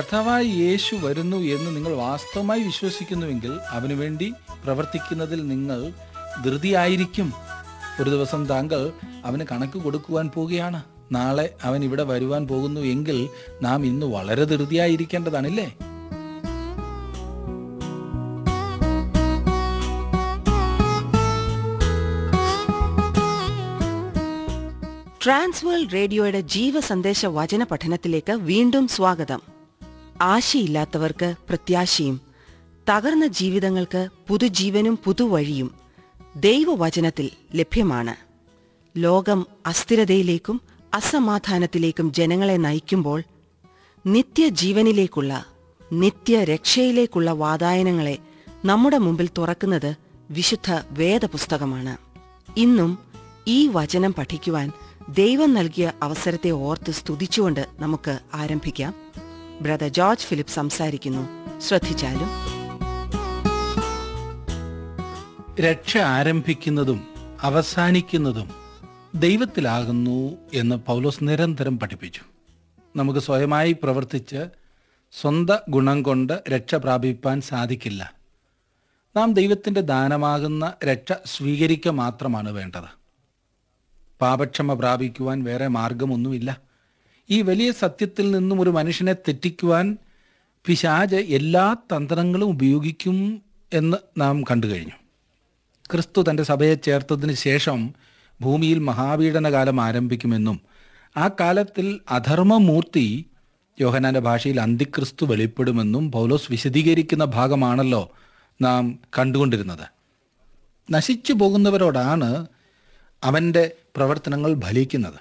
കർത്താവായ യേശു വരുന്നു എന്ന് നിങ്ങൾ വാസ്തവമായി വിശ്വസിക്കുന്നുവെങ്കിൽ അവനു വേണ്ടി പ്രവർത്തിക്കുന്നതിൽ നിങ്ങൾ ധൃതിയായിരിക്കും ഒരു ദിവസം താങ്കൾ അവന് കണക്ക് കൊടുക്കുവാൻ പോവുകയാണ് നാളെ അവൻ ഇവിടെ വരുവാൻ പോകുന്നു എങ്കിൽ നാം ഇന്ന് വളരെ ധൃതിയായിരിക്കേണ്ടതാണല്ലേ ട്രാൻസ്വേൾഡ് റേഡിയോയുടെ ജീവസന്ദേശ വചന പഠനത്തിലേക്ക് വീണ്ടും സ്വാഗതം ആശയില്ലാത്തവർക്ക് പ്രത്യാശയും തകർന്ന ജീവിതങ്ങൾക്ക് പുതുജീവനും പുതുവഴിയും ദൈവവചനത്തിൽ ലഭ്യമാണ് ലോകം അസ്ഥിരതയിലേക്കും അസമാധാനത്തിലേക്കും ജനങ്ങളെ നയിക്കുമ്പോൾ നിത്യജീവനിലേക്കുള്ള നിത്യരക്ഷയിലേക്കുള്ള വാതായനങ്ങളെ നമ്മുടെ മുമ്പിൽ തുറക്കുന്നത് വിശുദ്ധ വേദപുസ്തകമാണ് ഇന്നും ഈ വചനം പഠിക്കുവാൻ ദൈവം നൽകിയ അവസരത്തെ ഓർത്ത് സ്തുതിച്ചുകൊണ്ട് നമുക്ക് ആരംഭിക്കാം ബ്രദർ ജോർജ് ഫിലിപ്പ് സംസാരിക്കുന്നു ശ്രദ്ധിച്ചാലും രക്ഷ ആരംഭിക്കുന്നതും അവസാനിക്കുന്നതും ദൈവത്തിലാകുന്നു എന്ന് പൗലോസ് നിരന്തരം പഠിപ്പിച്ചു നമുക്ക് സ്വയമായി പ്രവർത്തിച്ച് സ്വന്ത ഗുണം കൊണ്ട് രക്ഷ പ്രാപിപ്പാൻ സാധിക്കില്ല നാം ദൈവത്തിൻ്റെ ദാനമാകുന്ന രക്ഷ സ്വീകരിക്കുക മാത്രമാണ് വേണ്ടത് പാപക്ഷമ പ്രാപിക്കുവാൻ വേറെ മാർഗമൊന്നുമില്ല ഈ വലിയ സത്യത്തിൽ നിന്നും ഒരു മനുഷ്യനെ തെറ്റിക്കുവാൻ പിശാജ് എല്ലാ തന്ത്രങ്ങളും ഉപയോഗിക്കും എന്ന് നാം കണ്ടു കഴിഞ്ഞു ക്രിസ്തു തൻ്റെ സഭയെ ചേർത്തതിന് ശേഷം ഭൂമിയിൽ മഹാപീഡന കാലം ആരംഭിക്കുമെന്നും ആ കാലത്തിൽ അധർമ്മമൂർത്തി യോഹനാന്റെ ഭാഷയിൽ അന്തിക്രിസ്തു വെളിപ്പെടുമെന്നും പൗലോസ് വിശദീകരിക്കുന്ന ഭാഗമാണല്ലോ നാം കണ്ടുകൊണ്ടിരുന്നത് നശിച്ചു പോകുന്നവരോടാണ് അവൻ്റെ പ്രവർത്തനങ്ങൾ ഫലിക്കുന്നത്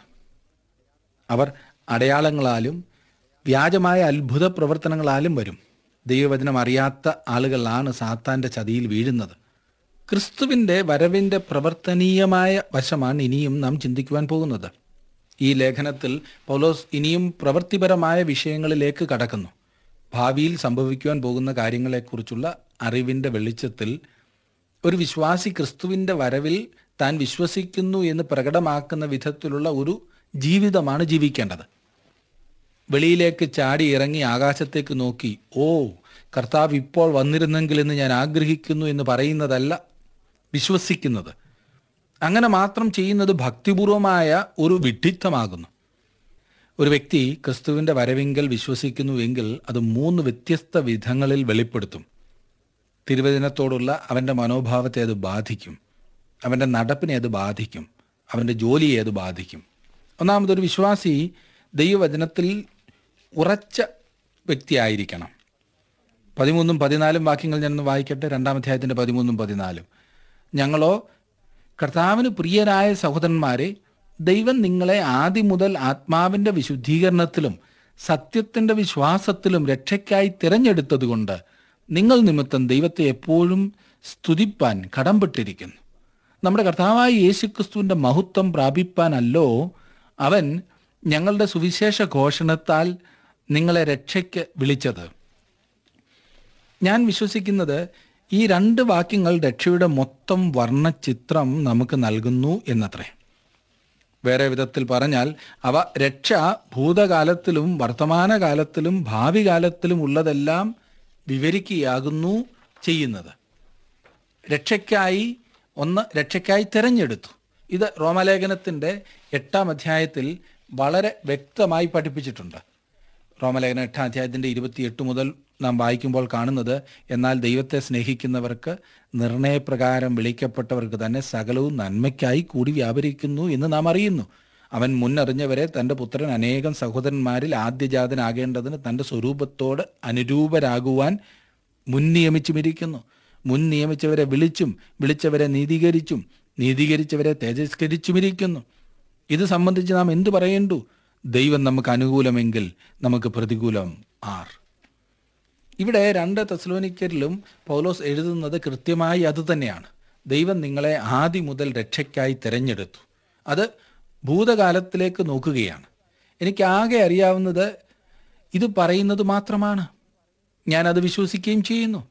അവർ അടയാളങ്ങളാലും വ്യാജമായ അത്ഭുത പ്രവർത്തനങ്ങളാലും വരും ദൈവവചനം അറിയാത്ത ആളുകളാണ് സാത്താൻ്റെ ചതിയിൽ വീഴുന്നത് ക്രിസ്തുവിൻ്റെ വരവിൻ്റെ പ്രവർത്തനീയമായ വശമാണ് ഇനിയും നാം ചിന്തിക്കുവാൻ പോകുന്നത് ഈ ലേഖനത്തിൽ പൗലോസ് ഇനിയും പ്രവൃത്തിപരമായ വിഷയങ്ങളിലേക്ക് കടക്കുന്നു ഭാവിയിൽ സംഭവിക്കുവാൻ പോകുന്ന കാര്യങ്ങളെക്കുറിച്ചുള്ള അറിവിൻ്റെ വെളിച്ചത്തിൽ ഒരു വിശ്വാസി ക്രിസ്തുവിൻ്റെ വരവിൽ താൻ വിശ്വസിക്കുന്നു എന്ന് പ്രകടമാക്കുന്ന വിധത്തിലുള്ള ഒരു ജീവിതമാണ് ജീവിക്കേണ്ടത് വെളിയിലേക്ക് ചാടി ഇറങ്ങി ആകാശത്തേക്ക് നോക്കി ഓ കർത്താവ് ഇപ്പോൾ വന്നിരുന്നെങ്കിൽ എന്ന് ഞാൻ ആഗ്രഹിക്കുന്നു എന്ന് പറയുന്നതല്ല വിശ്വസിക്കുന്നത് അങ്ങനെ മാത്രം ചെയ്യുന്നത് ഭക്തിപൂർവമായ ഒരു വിഡ്ഢിത്തമാകുന്നു ഒരു വ്യക്തി ക്രിസ്തുവിൻ്റെ വരവിങ്കൽ വിശ്വസിക്കുന്നുവെങ്കിൽ അത് മൂന്ന് വ്യത്യസ്ത വിധങ്ങളിൽ വെളിപ്പെടുത്തും തിരുവചനത്തോടുള്ള അവൻ്റെ മനോഭാവത്തെ അത് ബാധിക്കും അവൻ്റെ നടപ്പിനെ അത് ബാധിക്കും അവൻ്റെ ജോലിയെ അത് ബാധിക്കും ഒന്നാമതൊരു വിശ്വാസി ദൈവവചനത്തിൽ ഉറച്ച വ്യക്തിയായിരിക്കണം പതിമൂന്നും പതിനാലും വാക്യങ്ങൾ ഞാനൊന്ന് വായിക്കട്ടെ രണ്ടാം അധ്യായത്തിൻ്റെ പതിമൂന്നും പതിനാലും ഞങ്ങളോ കർത്താവിന് പ്രിയരായ സഹോദരന്മാരെ ദൈവം നിങ്ങളെ ആദ്യം മുതൽ ആത്മാവിൻ്റെ വിശുദ്ധീകരണത്തിലും സത്യത്തിൻ്റെ വിശ്വാസത്തിലും രക്ഷയ്ക്കായി തിരഞ്ഞെടുത്തതുകൊണ്ട് നിങ്ങൾ നിമിത്തം ദൈവത്തെ എപ്പോഴും സ്തുതിപ്പാൻ കടംപെട്ടിരിക്കുന്നു നമ്മുടെ കർത്താവായ യേശുക്രിസ്തുവിൻ്റെ മഹത്വം പ്രാപിപ്പാനല്ലോ അവൻ ഞങ്ങളുടെ സുവിശേഷ ഘോഷണത്താൽ നിങ്ങളെ രക്ഷയ്ക്ക് വിളിച്ചത് ഞാൻ വിശ്വസിക്കുന്നത് ഈ രണ്ട് വാക്യങ്ങൾ രക്ഷയുടെ മൊത്തം വർണ്ണചിത്രം നമുക്ക് നൽകുന്നു എന്നത്രേ വേറെ വിധത്തിൽ പറഞ്ഞാൽ അവ രക്ഷ ഭൂതകാലത്തിലും വർത്തമാനകാലത്തിലും ഭാവി കാലത്തിലും ഉള്ളതെല്ലാം വിവരിക്കുകയാകുന്നു ചെയ്യുന്നത് രക്ഷയ്ക്കായി ഒന്ന് രക്ഷയ്ക്കായി തിരഞ്ഞെടുത്തു ഇത് റോമലേഖനത്തിൻ്റെ എട്ടാം അധ്യായത്തിൽ വളരെ വ്യക്തമായി പഠിപ്പിച്ചിട്ടുണ്ട് റോമലേഖന എട്ടാം അധ്യായത്തിൻ്റെ ഇരുപത്തിയെട്ട് മുതൽ നാം വായിക്കുമ്പോൾ കാണുന്നത് എന്നാൽ ദൈവത്തെ സ്നേഹിക്കുന്നവർക്ക് നിർണയപ്രകാരം വിളിക്കപ്പെട്ടവർക്ക് തന്നെ സകലവും നന്മയ്ക്കായി കൂടി വ്യാപരിക്കുന്നു എന്ന് നാം അറിയുന്നു അവൻ മുന്നറിഞ്ഞവരെ തൻ്റെ പുത്രൻ അനേകം സഹോദരന്മാരിൽ ആദ്യജാതനാകേണ്ടതിന് തൻ്റെ സ്വരൂപത്തോട് അനുരൂപരാകുവാൻ മുൻ നിയമിച്ചുമിരിക്കുന്നു മുൻ നിയമിച്ചവരെ വിളിച്ചും വിളിച്ചവരെ നീതീകരിച്ചും നീതീകരിച്ചവരെ തേജസ്കരിച്ചുമിരിക്കുന്നു ഇത് സംബന്ധിച്ച് നാം എന്തു പറയേണ്ടു ദൈവം നമുക്ക് അനുകൂലമെങ്കിൽ നമുക്ക് പ്രതികൂലം ആർ ഇവിടെ രണ്ട് തെസ്ലോനിക്കരിലും പൗലോസ് എഴുതുന്നത് കൃത്യമായി അത് തന്നെയാണ് ദൈവം നിങ്ങളെ ആദ്യം മുതൽ രക്ഷയ്ക്കായി തിരഞ്ഞെടുത്തു അത് ഭൂതകാലത്തിലേക്ക് നോക്കുകയാണ് എനിക്ക് ആകെ അറിയാവുന്നത് ഇത് പറയുന്നത് മാത്രമാണ് ഞാനത് വിശ്വസിക്കുകയും ചെയ്യുന്നു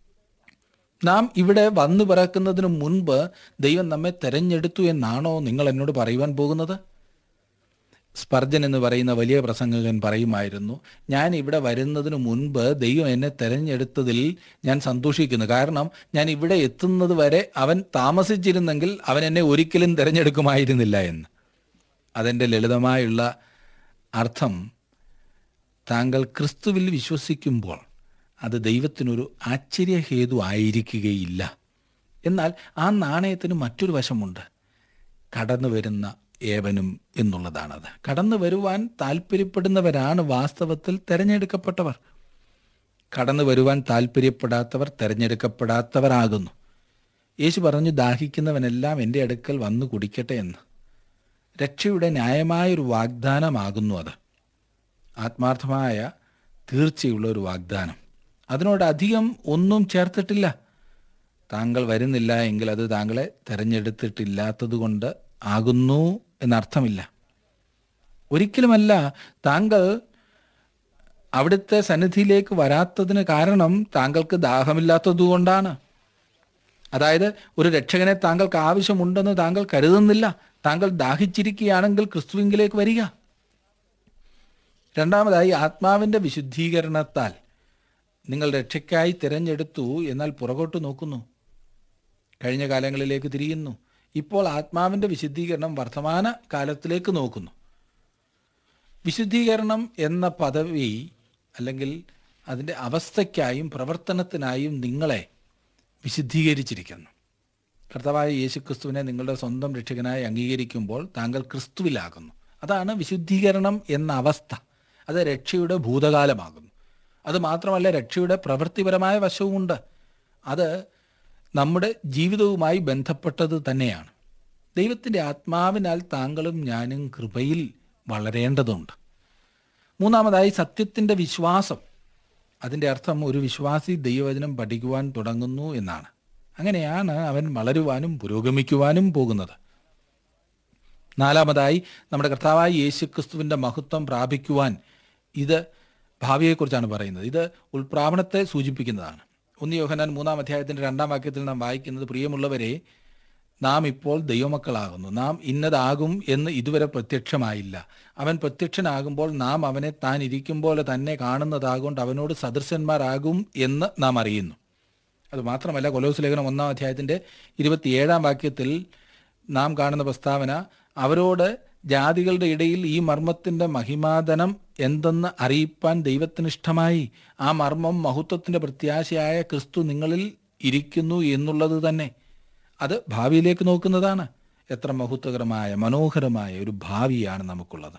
നാം ഇവിടെ വന്നു പിറക്കുന്നതിന് മുൻപ് ദൈവം നമ്മെ തെരഞ്ഞെടുത്തു എന്നാണോ നിങ്ങൾ എന്നോട് പറയുവാൻ പോകുന്നത് സ്പർജൻ എന്ന് പറയുന്ന വലിയ പ്രസംഗകൻ പറയുമായിരുന്നു ഞാൻ ഇവിടെ വരുന്നതിന് മുൻപ് ദൈവം എന്നെ തെരഞ്ഞെടുത്തതിൽ ഞാൻ സന്തോഷിക്കുന്നു കാരണം ഞാൻ ഇവിടെ എത്തുന്നത് വരെ അവൻ താമസിച്ചിരുന്നെങ്കിൽ അവൻ എന്നെ ഒരിക്കലും തിരഞ്ഞെടുക്കുമായിരുന്നില്ല എന്ന് അതിൻ്റെ ലളിതമായുള്ള അർത്ഥം താങ്കൾ ക്രിസ്തുവിൽ വിശ്വസിക്കുമ്പോൾ അത് ദൈവത്തിനൊരു ആശ്ചര്യഹേതു ആയിരിക്കുകയില്ല എന്നാൽ ആ നാണയത്തിന് മറ്റൊരു വശമുണ്ട് കടന്നു വരുന്ന ഏവനും എന്നുള്ളതാണത് കടന്നു വരുവാൻ താല്പര്യപ്പെടുന്നവരാണ് വാസ്തവത്തിൽ തിരഞ്ഞെടുക്കപ്പെട്ടവർ കടന്നു വരുവാൻ താല്പര്യപ്പെടാത്തവർ തിരഞ്ഞെടുക്കപ്പെടാത്തവരാകുന്നു യേശു പറഞ്ഞു ദാഹിക്കുന്നവനെല്ലാം എൻ്റെ അടുക്കൽ വന്നു കുടിക്കട്ടെ എന്ന് രക്ഷയുടെ ന്യായമായൊരു വാഗ്ദാനമാകുന്നു അത് ആത്മാർത്ഥമായ തീർച്ചയുള്ള ഒരു വാഗ്ദാനം അതിനോട് അധികം ഒന്നും ചേർത്തിട്ടില്ല താങ്കൾ വരുന്നില്ല എങ്കിൽ അത് താങ്കളെ തിരഞ്ഞെടുത്തിട്ടില്ലാത്തത് കൊണ്ട് ആകുന്നു എന്നർത്ഥമില്ല ഒരിക്കലുമല്ല താങ്കൾ അവിടുത്തെ സന്നിധിയിലേക്ക് വരാത്തതിന് കാരണം താങ്കൾക്ക് ദാഹമില്ലാത്തതുകൊണ്ടാണ് അതായത് ഒരു രക്ഷകനെ താങ്കൾക്ക് ആവശ്യമുണ്ടെന്ന് താങ്കൾ കരുതുന്നില്ല താങ്കൾ ദാഹിച്ചിരിക്കുകയാണെങ്കിൽ ക്രിസ്തുവിങ്കിലേക്ക് വരിക രണ്ടാമതായി ആത്മാവിൻ്റെ വിശുദ്ധീകരണത്താൽ നിങ്ങൾ രക്ഷയ്ക്കായി തിരഞ്ഞെടുത്തു എന്നാൽ പുറകോട്ട് നോക്കുന്നു കഴിഞ്ഞ കാലങ്ങളിലേക്ക് തിരിയുന്നു ഇപ്പോൾ ആത്മാവിൻ്റെ വിശുദ്ധീകരണം വർത്തമാന കാലത്തിലേക്ക് നോക്കുന്നു വിശുദ്ധീകരണം എന്ന പദവി അല്ലെങ്കിൽ അതിൻ്റെ അവസ്ഥയ്ക്കായും പ്രവർത്തനത്തിനായും നിങ്ങളെ വിശുദ്ധീകരിച്ചിരിക്കുന്നു കർത്താവായ യേശുക്രിസ്തുവിനെ നിങ്ങളുടെ സ്വന്തം രക്ഷകനായി അംഗീകരിക്കുമ്പോൾ താങ്കൾ ക്രിസ്തുവിലാകുന്നു അതാണ് വിശുദ്ധീകരണം എന്ന അവസ്ഥ അത് രക്ഷയുടെ ഭൂതകാലമാകുന്നു അത് മാത്രമല്ല രക്ഷയുടെ പ്രവൃത്തിപരമായ വശവുമുണ്ട് അത് നമ്മുടെ ജീവിതവുമായി ബന്ധപ്പെട്ടത് തന്നെയാണ് ദൈവത്തിൻ്റെ ആത്മാവിനാൽ താങ്കളും ഞാനും കൃപയിൽ വളരേണ്ടതുണ്ട് മൂന്നാമതായി സത്യത്തിൻ്റെ വിശ്വാസം അതിൻ്റെ അർത്ഥം ഒരു വിശ്വാസി ദൈവവചനം പഠിക്കുവാൻ തുടങ്ങുന്നു എന്നാണ് അങ്ങനെയാണ് അവൻ വളരുവാനും പുരോഗമിക്കുവാനും പോകുന്നത് നാലാമതായി നമ്മുടെ കർത്താവായ യേശു ക്രിസ്തുവിൻ്റെ മഹത്വം പ്രാപിക്കുവാൻ ഇത് ഭാവിയെക്കുറിച്ചാണ് പറയുന്നത് ഇത് ഉൾപ്രാവണത്തെ സൂചിപ്പിക്കുന്നതാണ് ഒന്ന് യോഹനാൻ മൂന്നാം അധ്യായത്തിൻ്റെ രണ്ടാം വാക്യത്തിൽ നാം വായിക്കുന്നത് പ്രിയമുള്ളവരെ നാം ഇപ്പോൾ ദൈവമക്കളാകുന്നു നാം ഇന്നതാകും എന്ന് ഇതുവരെ പ്രത്യക്ഷമായില്ല അവൻ പ്രത്യക്ഷനാകുമ്പോൾ നാം അവനെ താൻ ഇരിക്കും പോലെ തന്നെ കാണുന്നതാകൊണ്ട് അവനോട് സദൃശന്മാരാകും എന്ന് നാം അറിയുന്നു അതുമാത്രമല്ല കൊലോസ് ലേഖനം ഒന്നാം അധ്യായത്തിൻ്റെ ഇരുപത്തിയേഴാം വാക്യത്തിൽ നാം കാണുന്ന പ്രസ്താവന അവരോട് ജാതികളുടെ ഇടയിൽ ഈ മർമ്മത്തിൻ്റെ മഹിമാതനം എന്തെന്ന് അറിയിപ്പാൻ ദൈവത്തിന് ഇഷ്ടമായി ആ മർമ്മം മഹത്വത്തിൻ്റെ പ്രത്യാശയായ ക്രിസ്തു നിങ്ങളിൽ ഇരിക്കുന്നു എന്നുള്ളത് തന്നെ അത് ഭാവിയിലേക്ക് നോക്കുന്നതാണ് എത്ര മഹത്വകരമായ മനോഹരമായ ഒരു ഭാവിയാണ് നമുക്കുള്ളത്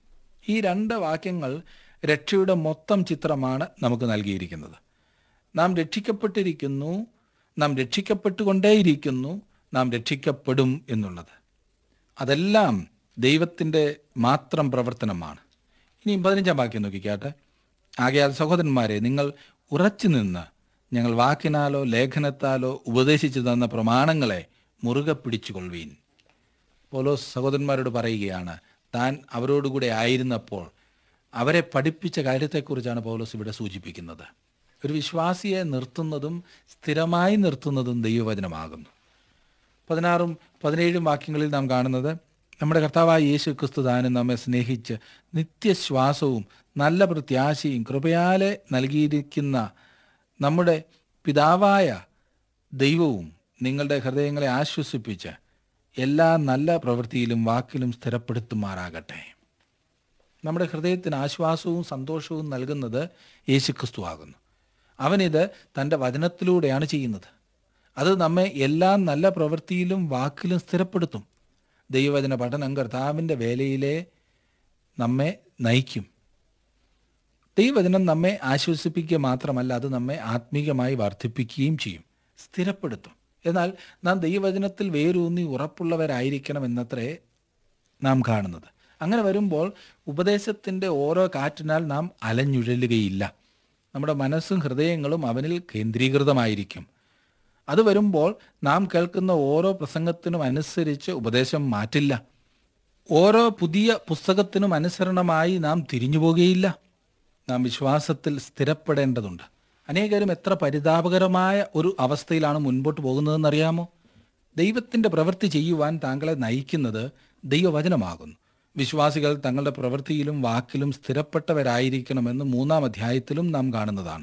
ഈ രണ്ട് വാക്യങ്ങൾ രക്ഷയുടെ മൊത്തം ചിത്രമാണ് നമുക്ക് നൽകിയിരിക്കുന്നത് നാം രക്ഷിക്കപ്പെട്ടിരിക്കുന്നു നാം രക്ഷിക്കപ്പെട്ടുകൊണ്ടേയിരിക്കുന്നു നാം രക്ഷിക്കപ്പെടും എന്നുള്ളത് അതെല്ലാം ദൈവത്തിൻ്റെ മാത്രം പ്രവർത്തനമാണ് ഇനി പതിനഞ്ചാം വാക്യം നോക്കിക്കാട്ടെ ആകയാൽ സഹോദരന്മാരെ നിങ്ങൾ ഉറച്ചു നിന്ന് ഞങ്ങൾ വാക്കിനാലോ ലേഖനത്താലോ ഉപദേശിച്ചു തന്ന പ്രമാണങ്ങളെ മുറുകെ പിടിച്ചുകൊള്ളുവീൻ പോലോസ് സഹോദരന്മാരോട് പറയുകയാണ് താൻ അവരോടുകൂടെ ആയിരുന്നപ്പോൾ അവരെ പഠിപ്പിച്ച കാര്യത്തെക്കുറിച്ചാണ് പൗലോസ് ഇവിടെ സൂചിപ്പിക്കുന്നത് ഒരു വിശ്വാസിയെ നിർത്തുന്നതും സ്ഥിരമായി നിർത്തുന്നതും ദൈവവചനമാകുന്നു പതിനാറും പതിനേഴും വാക്യങ്ങളിൽ നാം കാണുന്നത് നമ്മുടെ കർത്താവായ യേശു ക്രിസ്തു താനും നമ്മെ സ്നേഹിച്ച് നിത്യശ്വാസവും നല്ല പ്രത്യാശയും കൃപയാലെ നൽകിയിരിക്കുന്ന നമ്മുടെ പിതാവായ ദൈവവും നിങ്ങളുടെ ഹൃദയങ്ങളെ ആശ്വസിപ്പിച്ച് എല്ലാ നല്ല പ്രവൃത്തിയിലും വാക്കിലും സ്ഥിരപ്പെടുത്തുമാറാകട്ടെ നമ്മുടെ ഹൃദയത്തിന് ആശ്വാസവും സന്തോഷവും നൽകുന്നത് യേശുക്രിസ്തു ആകുന്നു അവനിത് തൻ്റെ വചനത്തിലൂടെയാണ് ചെയ്യുന്നത് അത് നമ്മെ എല്ലാ നല്ല പ്രവൃത്തിയിലും വാക്കിലും സ്ഥിരപ്പെടുത്തും ദൈവവചന പഠനം കർത്താവിൻ്റെ വേലയിലെ നമ്മെ നയിക്കും ദൈവവചനം നമ്മെ ആശ്വസിപ്പിക്കുക മാത്രമല്ല അത് നമ്മെ ആത്മീകമായി വർദ്ധിപ്പിക്കുകയും ചെയ്യും സ്ഥിരപ്പെടുത്തും എന്നാൽ നാം ദൈവവചനത്തിൽ വേരൂന്നി ഉറപ്പുള്ളവരായിരിക്കണം എന്നത്രേ നാം കാണുന്നത് അങ്ങനെ വരുമ്പോൾ ഉപദേശത്തിൻ്റെ ഓരോ കാറ്റിനാൽ നാം അലഞ്ഞുഴലുകയില്ല നമ്മുടെ മനസ്സും ഹൃദയങ്ങളും അവനിൽ കേന്ദ്രീകൃതമായിരിക്കും അത് വരുമ്പോൾ നാം കേൾക്കുന്ന ഓരോ പ്രസംഗത്തിനും അനുസരിച്ച് ഉപദേശം മാറ്റില്ല ഓരോ പുതിയ പുസ്തകത്തിനും അനുസരണമായി നാം തിരിഞ്ഞു പോകുകയില്ല നാം വിശ്വാസത്തിൽ സ്ഥിരപ്പെടേണ്ടതുണ്ട് അനേകരും എത്ര പരിതാപകരമായ ഒരു അവസ്ഥയിലാണ് മുൻപോട്ട് പോകുന്നതെന്നറിയാമോ ദൈവത്തിൻ്റെ പ്രവൃത്തി ചെയ്യുവാൻ താങ്കളെ നയിക്കുന്നത് ദൈവവചനമാകുന്നു വിശ്വാസികൾ തങ്ങളുടെ പ്രവൃത്തിയിലും വാക്കിലും സ്ഥിരപ്പെട്ടവരായിരിക്കണമെന്ന് മൂന്നാം അധ്യായത്തിലും നാം കാണുന്നതാണ്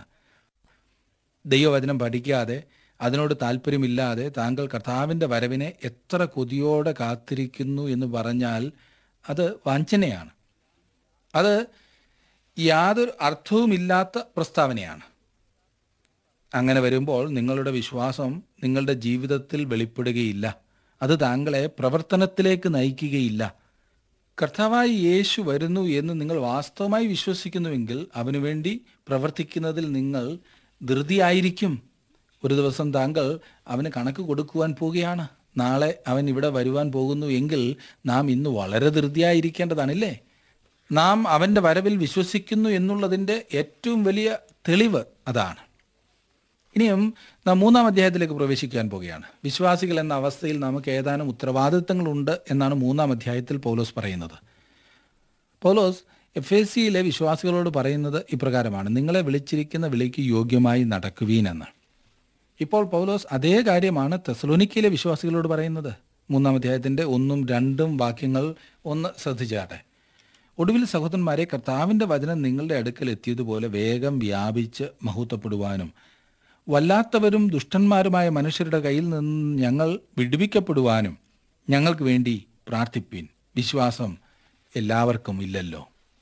ദൈവവചനം പഠിക്കാതെ അതിനോട് താല്പര്യമില്ലാതെ താങ്കൾ കർത്താവിൻ്റെ വരവിനെ എത്ര കൊതിയോടെ കാത്തിരിക്കുന്നു എന്ന് പറഞ്ഞാൽ അത് വഞ്ചനയാണ് അത് യാതൊരു അർത്ഥവുമില്ലാത്ത പ്രസ്താവനയാണ് അങ്ങനെ വരുമ്പോൾ നിങ്ങളുടെ വിശ്വാസം നിങ്ങളുടെ ജീവിതത്തിൽ വെളിപ്പെടുകയില്ല അത് താങ്കളെ പ്രവർത്തനത്തിലേക്ക് നയിക്കുകയില്ല കർത്താവായി യേശു വരുന്നു എന്ന് നിങ്ങൾ വാസ്തവമായി വിശ്വസിക്കുന്നുവെങ്കിൽ അവനു വേണ്ടി പ്രവർത്തിക്കുന്നതിൽ നിങ്ങൾ ധൃതിയായിരിക്കും ഒരു ദിവസം താങ്കൾ അവന് കണക്ക് കൊടുക്കുവാൻ പോവുകയാണ് നാളെ അവൻ ഇവിടെ വരുവാൻ പോകുന്നു എങ്കിൽ നാം ഇന്ന് വളരെ ധൃതിയായിരിക്കേണ്ടതാണില്ലേ നാം അവൻ്റെ വരവിൽ വിശ്വസിക്കുന്നു എന്നുള്ളതിൻ്റെ ഏറ്റവും വലിയ തെളിവ് അതാണ് ഇനിയും നാം മൂന്നാം അധ്യായത്തിലേക്ക് പ്രവേശിക്കാൻ പോവുകയാണ് വിശ്വാസികൾ എന്ന അവസ്ഥയിൽ നമുക്ക് ഏതാനും ഉത്തരവാദിത്തങ്ങളുണ്ട് എന്നാണ് മൂന്നാം അധ്യായത്തിൽ പൗലോസ് പറയുന്നത് പൗലോസ് എഫ് എസ് സിയിലെ വിശ്വാസികളോട് പറയുന്നത് ഇപ്രകാരമാണ് നിങ്ങളെ വിളിച്ചിരിക്കുന്ന വിളിക്ക് യോഗ്യമായി നടക്കുവീനെന്ന് ഇപ്പോൾ പൗലോസ് അതേ കാര്യമാണ് തെസലോനിക്കയിലെ വിശ്വാസികളോട് പറയുന്നത് മൂന്നാം അധ്യായത്തിൻ്റെ ഒന്നും രണ്ടും വാക്യങ്ങൾ ഒന്ന് ശ്രദ്ധിച്ചാട്ടെ ഒടുവിൽ സഹോദരന്മാരെ കർത്താവിൻ്റെ വചനം നിങ്ങളുടെ അടുക്കൽ എത്തിയതുപോലെ വേഗം വ്യാപിച്ച് മഹത്വപ്പെടുവാനും വല്ലാത്തവരും ദുഷ്ടന്മാരുമായ മനുഷ്യരുടെ കയ്യിൽ നിന്ന് ഞങ്ങൾ വിടുവിക്കപ്പെടുവാനും ഞങ്ങൾക്ക് വേണ്ടി പ്രാർത്ഥിപ്പിൻ വിശ്വാസം എല്ലാവർക്കും ഇല്ലല്ലോ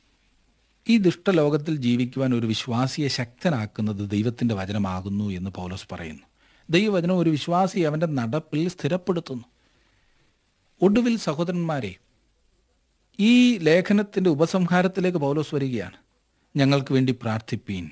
ഈ ദുഷ്ടലോകത്തിൽ ജീവിക്കുവാൻ ഒരു വിശ്വാസിയെ ശക്തനാക്കുന്നത് ദൈവത്തിൻ്റെ വചനമാകുന്നു എന്ന് പൗലോസ് പറയുന്നു ദൈവവചനം ഒരു വിശ്വാസി അവൻ്റെ നടപ്പിൽ സ്ഥിരപ്പെടുത്തുന്നു ഒടുവിൽ സഹോദരന്മാരെ ഈ ലേഖനത്തിൻ്റെ ഉപസംഹാരത്തിലേക്ക് പൗലോസ് വരികയാണ് ഞങ്ങൾക്ക് വേണ്ടി പ്രാർത്ഥിപ്പീൻ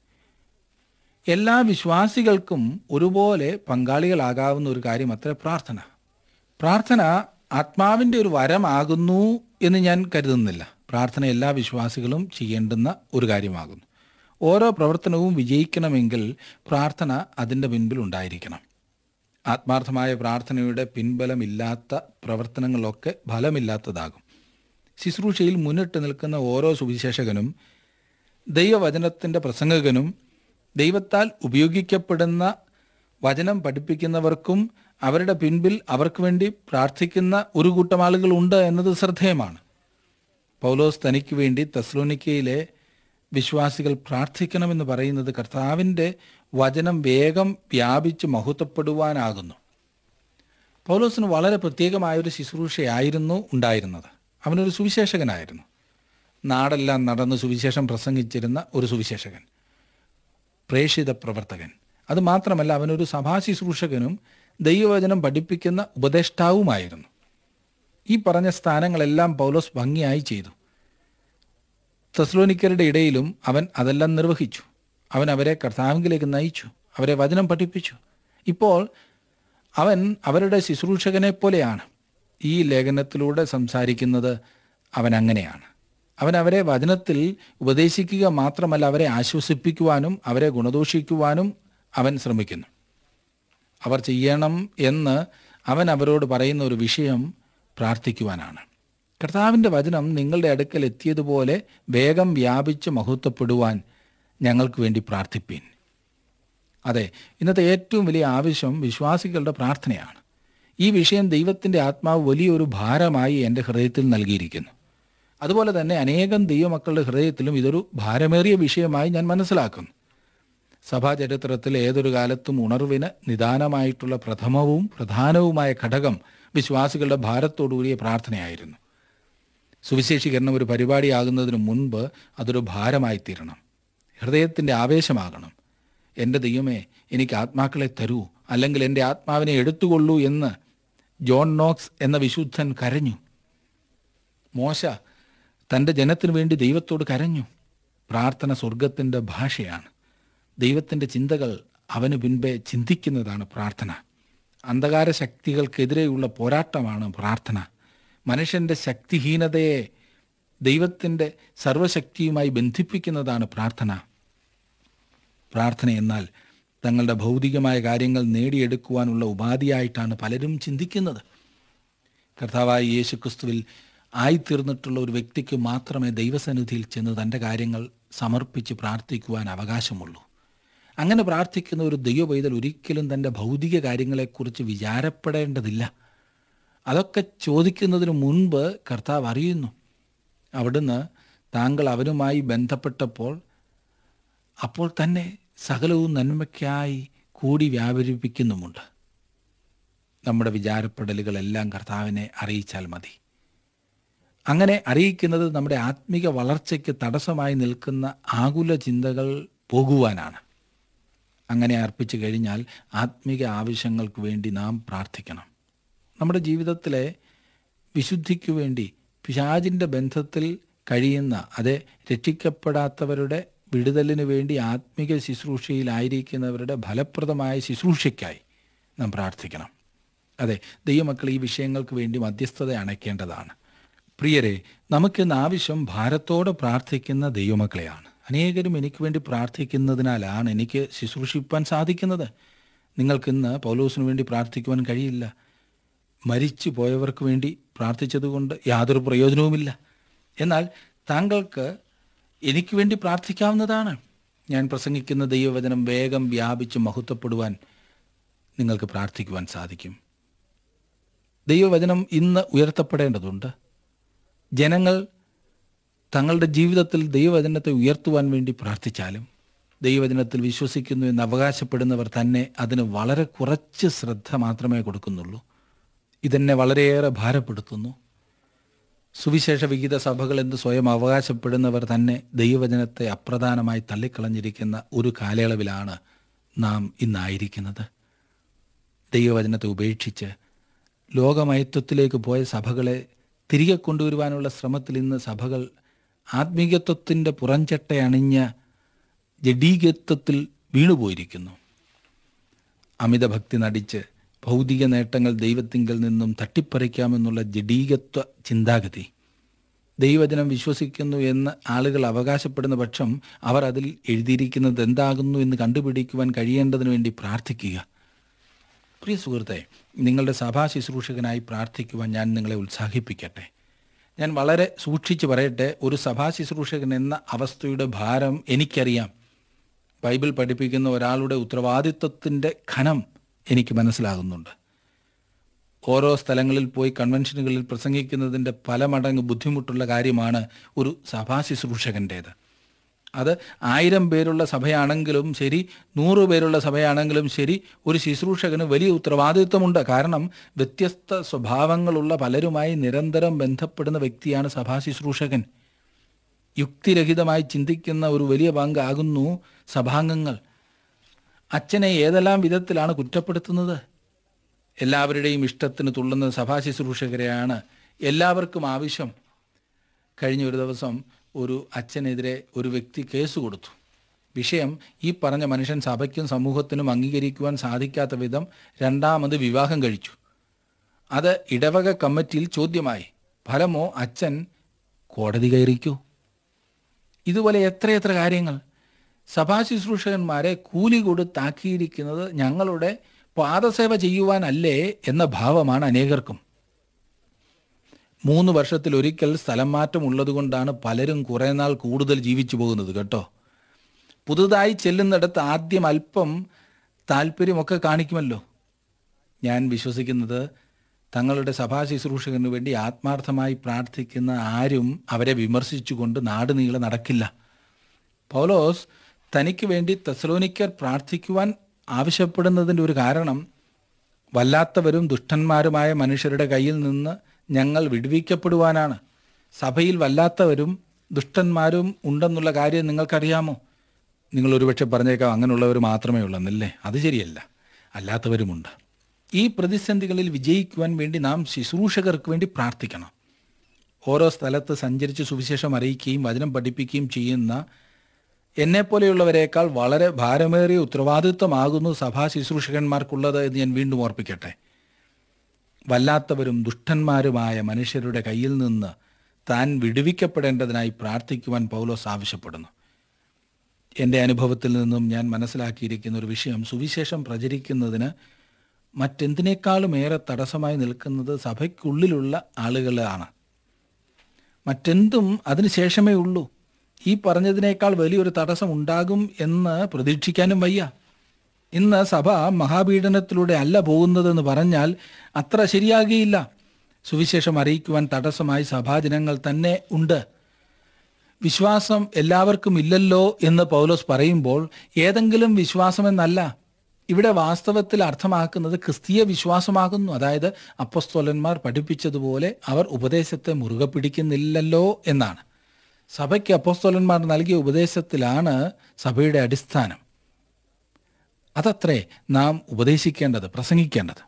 എല്ലാ വിശ്വാസികൾക്കും ഒരുപോലെ പങ്കാളികളാകാവുന്ന ഒരു കാര്യം അത്ര പ്രാർത്ഥന പ്രാർത്ഥന ആത്മാവിൻ്റെ ഒരു വരമാകുന്നു എന്ന് ഞാൻ കരുതുന്നില്ല പ്രാർത്ഥന എല്ലാ വിശ്വാസികളും ചെയ്യേണ്ടുന്ന ഒരു കാര്യമാകുന്നു ഓരോ പ്രവർത്തനവും വിജയിക്കണമെങ്കിൽ പ്രാർത്ഥന അതിൻ്റെ പിൻപിൽ ഉണ്ടായിരിക്കണം ആത്മാർത്ഥമായ പ്രാർത്ഥനയുടെ പിൻബലമില്ലാത്ത പ്രവർത്തനങ്ങളൊക്കെ ഫലമില്ലാത്തതാകും ശുശ്രൂഷയിൽ മുന്നിട്ട് നിൽക്കുന്ന ഓരോ സുവിശേഷകനും ദൈവവചനത്തിൻ്റെ പ്രസംഗകനും ദൈവത്താൽ ഉപയോഗിക്കപ്പെടുന്ന വചനം പഠിപ്പിക്കുന്നവർക്കും അവരുടെ പിൻപിൽ അവർക്ക് വേണ്ടി പ്രാർത്ഥിക്കുന്ന ഒരു കൂട്ടം ആളുകളുണ്ട് എന്നത് ശ്രദ്ധേയമാണ് പൗലോസ് തനിക്ക് വേണ്ടി തെസ്ലോനിക്കയിലെ വിശ്വാസികൾ പ്രാർത്ഥിക്കണമെന്ന് പറയുന്നത് കർത്താവിൻ്റെ വചനം വേഗം വ്യാപിച്ച് മഹത്വപ്പെടുവാനാകുന്നു പൗലോസിന് വളരെ പ്രത്യേകമായൊരു ശുശ്രൂഷയായിരുന്നു ഉണ്ടായിരുന്നത് അവനൊരു സുവിശേഷകനായിരുന്നു നാടെല്ലാം നടന്ന് സുവിശേഷം പ്രസംഗിച്ചിരുന്ന ഒരു സുവിശേഷകൻ പ്രേഷിത പ്രവർത്തകൻ അത് മാത്രമല്ല അവനൊരു സഭാ ശുശ്രൂഷകനും ദൈവവചനം പഠിപ്പിക്കുന്ന ഉപദേഷ്ടാവുമായിരുന്നു ഈ പറഞ്ഞ സ്ഥാനങ്ങളെല്ലാം പൗലോസ് ഭംഗിയായി ചെയ്തു തെസ്ലോനിക്കരുടെ ഇടയിലും അവൻ അതെല്ലാം നിർവഹിച്ചു അവൻ അവരെ കർത്താവിലേക്ക് നയിച്ചു അവരെ വചനം പഠിപ്പിച്ചു ഇപ്പോൾ അവൻ അവരുടെ ശുശ്രൂഷകനെ പോലെയാണ് ഈ ലേഖനത്തിലൂടെ സംസാരിക്കുന്നത് അവൻ അങ്ങനെയാണ് അവൻ അവരെ വചനത്തിൽ ഉപദേശിക്കുക മാത്രമല്ല അവരെ ആശ്വസിപ്പിക്കുവാനും അവരെ ഗുണദോഷിക്കുവാനും അവൻ ശ്രമിക്കുന്നു അവർ ചെയ്യണം എന്ന് അവൻ അവരോട് പറയുന്ന ഒരു വിഷയം പ്രാർത്ഥിക്കുവാനാണ് കർത്താവിൻ്റെ വചനം നിങ്ങളുടെ അടുക്കൽ എത്തിയതുപോലെ വേഗം വ്യാപിച്ച് മഹത്വപ്പെടുവാൻ ഞങ്ങൾക്ക് വേണ്ടി പ്രാർത്ഥിപ്പീൻ അതെ ഇന്നത്തെ ഏറ്റവും വലിയ ആവശ്യം വിശ്വാസികളുടെ പ്രാർത്ഥനയാണ് ഈ വിഷയം ദൈവത്തിൻ്റെ ആത്മാവ് വലിയൊരു ഭാരമായി എൻ്റെ ഹൃദയത്തിൽ നൽകിയിരിക്കുന്നു അതുപോലെ തന്നെ അനേകം ദൈവമക്കളുടെ ഹൃദയത്തിലും ഇതൊരു ഭാരമേറിയ വിഷയമായി ഞാൻ മനസ്സിലാക്കുന്നു സഭാചരിത്രത്തിൽ ഏതൊരു കാലത്തും ഉണർവിന് നിദാനമായിട്ടുള്ള പ്രഥമവും പ്രധാനവുമായ ഘടകം വിശ്വാസികളുടെ ഭാരത്തോടുകൂടിയ പ്രാർത്ഥനയായിരുന്നു സുവിശേഷീകരണം ഒരു പരിപാടിയാകുന്നതിന് മുൻപ് അതൊരു ഭാരമായി തീരണം ഹൃദയത്തിൻ്റെ ആവേശമാകണം എൻ്റെ ദൈവമേ എനിക്ക് ആത്മാക്കളെ തരൂ അല്ലെങ്കിൽ എൻ്റെ ആത്മാവിനെ എടുത്തുകൊള്ളൂ എന്ന് ജോൺ നോക്സ് എന്ന വിശുദ്ധൻ കരഞ്ഞു മോശ തൻ്റെ ജനത്തിനു വേണ്ടി ദൈവത്തോട് കരഞ്ഞു പ്രാർത്ഥന സ്വർഗത്തിൻ്റെ ഭാഷയാണ് ദൈവത്തിൻ്റെ ചിന്തകൾ അവന് പിൻപേ ചിന്തിക്കുന്നതാണ് പ്രാർത്ഥന അന്ധകാര ശക്തികൾക്കെതിരെയുള്ള പോരാട്ടമാണ് പ്രാർത്ഥന മനുഷ്യൻ്റെ ശക്തിഹീനതയെ ദൈവത്തിൻ്റെ സർവശക്തിയുമായി ബന്ധിപ്പിക്കുന്നതാണ് പ്രാർത്ഥന പ്രാർത്ഥന എന്നാൽ തങ്ങളുടെ ഭൗതികമായ കാര്യങ്ങൾ നേടിയെടുക്കുവാനുള്ള ഉപാധിയായിട്ടാണ് പലരും ചിന്തിക്കുന്നത് കർത്താവായ യേശു ക്രിസ്തുവിൽ ആയിത്തീർന്നിട്ടുള്ള ഒരു വ്യക്തിക്ക് മാത്രമേ ദൈവസന്നിധിയിൽ ചെന്ന് തൻ്റെ കാര്യങ്ങൾ സമർപ്പിച്ച് പ്രാർത്ഥിക്കുവാൻ അവകാശമുള്ളൂ അങ്ങനെ പ്രാർത്ഥിക്കുന്ന ഒരു ദൈവപൈതൽ ഒരിക്കലും തൻ്റെ ഭൗതിക കാര്യങ്ങളെക്കുറിച്ച് വിചാരപ്പെടേണ്ടതില്ല അതൊക്കെ ചോദിക്കുന്നതിന് മുൻപ് കർത്താവ് അറിയുന്നു അവിടുന്ന് താങ്കൾ അവനുമായി ബന്ധപ്പെട്ടപ്പോൾ അപ്പോൾ തന്നെ സകലവും നന്മയ്ക്കായി കൂടി വ്യാപരിപ്പിക്കുന്നുമുണ്ട് നമ്മുടെ വിചാരപ്പെടലുകളെല്ലാം കർത്താവിനെ അറിയിച്ചാൽ മതി അങ്ങനെ അറിയിക്കുന്നത് നമ്മുടെ ആത്മിക വളർച്ചയ്ക്ക് തടസ്സമായി നിൽക്കുന്ന ആകുല ചിന്തകൾ പോകുവാനാണ് അങ്ങനെ അർപ്പിച്ചു കഴിഞ്ഞാൽ ആത്മിക ആവശ്യങ്ങൾക്ക് വേണ്ടി നാം പ്രാർത്ഥിക്കണം നമ്മുടെ ജീവിതത്തിലെ വിശുദ്ധിക്ക് വേണ്ടി പിശാചിൻ്റെ ബന്ധത്തിൽ കഴിയുന്ന അതെ രക്ഷിക്കപ്പെടാത്തവരുടെ വിടുതലിന് വേണ്ടി ആത്മിക ശുശ്രൂഷയിലായിരിക്കുന്നവരുടെ ഫലപ്രദമായ ശുശ്രൂഷയ്ക്കായി നാം പ്രാർത്ഥിക്കണം അതെ ദൈവമക്കൾ ഈ വിഷയങ്ങൾക്ക് വേണ്ടി മധ്യസ്ഥത അണയ്ക്കേണ്ടതാണ് പ്രിയരെ നമുക്കിന്ന് ആവശ്യം ഭാരത്തോടെ പ്രാർത്ഥിക്കുന്ന ദൈവമക്കളെയാണ് അനേകരും എനിക്ക് വേണ്ടി പ്രാർത്ഥിക്കുന്നതിനാലാണ് എനിക്ക് ശുശ്രൂഷിപ്പാൻ സാധിക്കുന്നത് നിങ്ങൾക്കിന്ന് പൗലോസിന് വേണ്ടി പ്രാർത്ഥിക്കുവാൻ കഴിയില്ല മരിച്ചു പോയവർക്ക് വേണ്ടി പ്രാർത്ഥിച്ചതുകൊണ്ട് യാതൊരു പ്രയോജനവുമില്ല എന്നാൽ താങ്കൾക്ക് എനിക്ക് വേണ്ടി പ്രാർത്ഥിക്കാവുന്നതാണ് ഞാൻ പ്രസംഗിക്കുന്ന ദൈവവചനം വേഗം വ്യാപിച്ച് മഹത്വപ്പെടുവാൻ നിങ്ങൾക്ക് പ്രാർത്ഥിക്കുവാൻ സാധിക്കും ദൈവവചനം ഇന്ന് ഉയർത്തപ്പെടേണ്ടതുണ്ട് ജനങ്ങൾ തങ്ങളുടെ ജീവിതത്തിൽ ദൈവവചനത്തെ ഉയർത്തുവാൻ വേണ്ടി പ്രാർത്ഥിച്ചാലും ദൈവവചനത്തിൽ വിശ്വസിക്കുന്നു എന്ന് അവകാശപ്പെടുന്നവർ തന്നെ അതിന് വളരെ കുറച്ച് ശ്രദ്ധ മാത്രമേ കൊടുക്കുന്നുള്ളൂ ഇതെന്നെ വളരെയേറെ ഭാരപ്പെടുത്തുന്നു സുവിശേഷ വിഹിത സഭകൾ എന്ന് സ്വയം അവകാശപ്പെടുന്നവർ തന്നെ ദൈവവചനത്തെ അപ്രധാനമായി തള്ളിക്കളഞ്ഞിരിക്കുന്ന ഒരു കാലയളവിലാണ് നാം ഇന്നായിരിക്കുന്നത് ദൈവവചനത്തെ ഉപേക്ഷിച്ച് ലോകമയത്വത്തിലേക്ക് പോയ സഭകളെ തിരികെ കൊണ്ടുവരുവാനുള്ള ശ്രമത്തിൽ ഇന്ന് സഭകൾ ആത്മീയത്വത്തിൻ്റെ പുറംചട്ടയണിഞ്ഞ ജഡീകത്വത്തിൽ വീണുപോയിരിക്കുന്നു അമിതഭക്തി നടിച്ച് ഭൗതിക നേട്ടങ്ങൾ ദൈവത്തിങ്കിൽ നിന്നും തട്ടിപ്പറിക്കാമെന്നുള്ള ജഡീകത്വ ചിന്താഗതി ദൈവജനം വിശ്വസിക്കുന്നു എന്ന് ആളുകൾ അവകാശപ്പെടുന്ന പക്ഷം അവർ അതിൽ എഴുതിയിരിക്കുന്നത് എന്താകുന്നു എന്ന് കണ്ടുപിടിക്കുവാൻ കഴിയേണ്ടതിന് വേണ്ടി പ്രാർത്ഥിക്കുക പ്രിയ സുഹൃത്തെ നിങ്ങളുടെ സഭാ ശുശ്രൂഷകനായി പ്രാർത്ഥിക്കുവാൻ ഞാൻ നിങ്ങളെ ഉത്സാഹിപ്പിക്കട്ടെ ഞാൻ വളരെ സൂക്ഷിച്ച് പറയട്ടെ ഒരു സഭാ ശുശ്രൂഷകൻ എന്ന അവസ്ഥയുടെ ഭാരം എനിക്കറിയാം ബൈബിൾ പഠിപ്പിക്കുന്ന ഒരാളുടെ ഉത്തരവാദിത്വത്തിൻ്റെ ഖനം എനിക്ക് മനസ്സിലാകുന്നുണ്ട് ഓരോ സ്ഥലങ്ങളിൽ പോയി കൺവെൻഷനുകളിൽ പ്രസംഗിക്കുന്നതിൻ്റെ പല മടങ്ങ് ബുദ്ധിമുട്ടുള്ള കാര്യമാണ് ഒരു സഭാ ശുശ്രൂഷകൻ്റേത് അത് ആയിരം പേരുള്ള സഭയാണെങ്കിലും ശരി നൂറ് പേരുള്ള സഭയാണെങ്കിലും ശരി ഒരു ശുശ്രൂഷകന് വലിയ ഉത്തരവാദിത്വമുണ്ട് കാരണം വ്യത്യസ്ത സ്വഭാവങ്ങളുള്ള പലരുമായി നിരന്തരം ബന്ധപ്പെടുന്ന വ്യക്തിയാണ് സഭാ ശുശ്രൂഷകൻ യുക്തിരഹിതമായി ചിന്തിക്കുന്ന ഒരു വലിയ പങ്കാകുന്നു സഭാംഗങ്ങൾ അച്ഛനെ ഏതെല്ലാം വിധത്തിലാണ് കുറ്റപ്പെടുത്തുന്നത് എല്ലാവരുടെയും ഇഷ്ടത്തിന് തുള്ളുന്ന സഭാ ശുശ്രൂഷകരെയാണ് എല്ലാവർക്കും ആവശ്യം കഴിഞ്ഞ ഒരു ദിവസം ഒരു അച്ഛനെതിരെ ഒരു വ്യക്തി കേസ് കൊടുത്തു വിഷയം ഈ പറഞ്ഞ മനുഷ്യൻ സഭയ്ക്കും സമൂഹത്തിനും അംഗീകരിക്കുവാൻ സാധിക്കാത്ത വിധം രണ്ടാമത് വിവാഹം കഴിച്ചു അത് ഇടവക കമ്മിറ്റിയിൽ ചോദ്യമായി ഫലമോ അച്ഛൻ കോടതി കയറിക്കൂ ഇതുപോലെ എത്രയെത്ര കാര്യങ്ങൾ സഭാ ശുശ്രൂഷകന്മാരെ കൂലി കൊടുത്താക്കിയിരിക്കുന്നത് ഞങ്ങളുടെ പാദസേവ ചെയ്യുവാനല്ലേ എന്ന ഭാവമാണ് അനേകർക്കും മൂന്ന് വർഷത്തിൽ ഒരിക്കൽ സ്ഥലം മാറ്റം ഉള്ളതുകൊണ്ടാണ് പലരും കുറേ നാൾ കൂടുതൽ ജീവിച്ചു പോകുന്നത് കേട്ടോ പുതുതായി ചെല്ലുന്നിടത്ത് ആദ്യം അല്പം താല്പര്യമൊക്കെ കാണിക്കുമല്ലോ ഞാൻ വിശ്വസിക്കുന്നത് തങ്ങളുടെ സഭാ ശുശ്രൂഷകന് വേണ്ടി ആത്മാർത്ഥമായി പ്രാർത്ഥിക്കുന്ന ആരും അവരെ വിമർശിച്ചുകൊണ്ട് നാട് നീളെ നടക്കില്ല പൗലോസ് തനിക്ക് വേണ്ടി തെസലോനിക്കർ പ്രാർത്ഥിക്കുവാൻ ആവശ്യപ്പെടുന്നതിൻ്റെ ഒരു കാരണം വല്ലാത്തവരും ദുഷ്ടന്മാരുമായ മനുഷ്യരുടെ കയ്യിൽ നിന്ന് ഞങ്ങൾ വിടുവിക്കപ്പെടുവാനാണ് സഭയിൽ വല്ലാത്തവരും ദുഷ്ടന്മാരും ഉണ്ടെന്നുള്ള കാര്യം നിങ്ങൾക്കറിയാമോ നിങ്ങൾ ഒരുപക്ഷെ പറഞ്ഞേക്കാം അങ്ങനെയുള്ളവർ മാത്രമേ ഉള്ളെന്നല്ലേ അത് ശരിയല്ല അല്ലാത്തവരുമുണ്ട് ഈ പ്രതിസന്ധികളിൽ വിജയിക്കുവാൻ വേണ്ടി നാം ശുശ്രൂഷകർക്ക് വേണ്ടി പ്രാർത്ഥിക്കണം ഓരോ സ്ഥലത്ത് സഞ്ചരിച്ച് സുവിശേഷം അറിയിക്കുകയും വചനം പഠിപ്പിക്കുകയും ചെയ്യുന്ന എന്നെപ്പോലെയുള്ളവരെക്കാൾ വളരെ ഭാരമേറിയ ഉത്തരവാദിത്വമാകുന്നു സഭാ ശുശ്രൂഷകന്മാർക്കുള്ളത് എന്ന് ഞാൻ വീണ്ടും ഓർപ്പിക്കട്ടെ വല്ലാത്തവരും ദുഷ്ടന്മാരുമായ മനുഷ്യരുടെ കയ്യിൽ നിന്ന് താൻ വിടുവിക്കപ്പെടേണ്ടതിനായി പ്രാർത്ഥിക്കുവാൻ പൗലോസ് ആവശ്യപ്പെടുന്നു എൻ്റെ അനുഭവത്തിൽ നിന്നും ഞാൻ മനസ്സിലാക്കിയിരിക്കുന്ന ഒരു വിഷയം സുവിശേഷം പ്രചരിക്കുന്നതിന് മറ്റെന്തിനേക്കാളും ഏറെ തടസ്സമായി നിൽക്കുന്നത് സഭയ്ക്കുള്ളിലുള്ള ആളുകളാണ് മറ്റെന്തും അതിനുശേഷമേ ഉള്ളൂ ഈ പറഞ്ഞതിനേക്കാൾ വലിയൊരു തടസ്സം ഉണ്ടാകും എന്ന് പ്രതീക്ഷിക്കാനും വയ്യ ഇന്ന് സഭ മഹാപീഡനത്തിലൂടെ അല്ല പോകുന്നതെന്ന് പറഞ്ഞാൽ അത്ര ശരിയാകുകയില്ല സുവിശേഷം അറിയിക്കുവാൻ തടസ്സമായി സഭാജനങ്ങൾ തന്നെ ഉണ്ട് വിശ്വാസം എല്ലാവർക്കും ഇല്ലല്ലോ എന്ന് പൗലോസ് പറയുമ്പോൾ ഏതെങ്കിലും വിശ്വാസമെന്നല്ല ഇവിടെ വാസ്തവത്തിൽ അർത്ഥമാക്കുന്നത് ക്രിസ്തീയ വിശ്വാസമാകുന്നു അതായത് അപ്പസ്തോലന്മാർ പഠിപ്പിച്ചതുപോലെ അവർ ഉപദേശത്തെ മുറുകെ പിടിക്കുന്നില്ലല്ലോ എന്നാണ് സഭയ്ക്ക് അപ്പസ്തോലന്മാർ നൽകിയ ഉപദേശത്തിലാണ് സഭയുടെ അടിസ്ഥാനം അതത്രേ നാം ഉപദേശിക്കേണ്ടത് പ്രസംഗിക്കേണ്ടത്